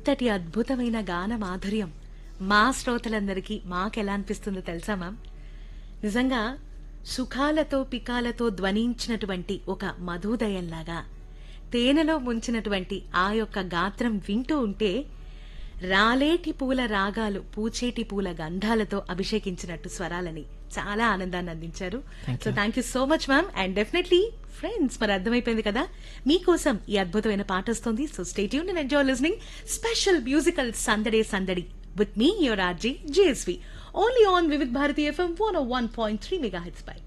ఇంతటి అద్భుతమైన గాన మాధుర్యం మా శ్రోతలందరికీ మాకెలా అనిపిస్తుందో తెలుసా మ్యామ్ నిజంగా సుఖాలతో పికాలతో ధ్వనించినటువంటి ఒక మధుదయంలాగా తేనెలో ముంచినటువంటి ఆ యొక్క గాత్రం వింటూ ఉంటే రాలేటి పూల రాగాలు పూచేటి పూల గంధాలతో అభిషేకించినట్టు స్వరాలని చాలా ఆనందాన్ని అందించారు so thank you so much ma'am and definitely friends మరి అర్థమైపోయింది కదా మీకోసం ఈ అద్భుతమైన పాట వస్తుంది so stay tune and enjoy listening special musical సందడే సందడి with me your RJ JSV only on Vividh Bharati FM one one point three mega hertz by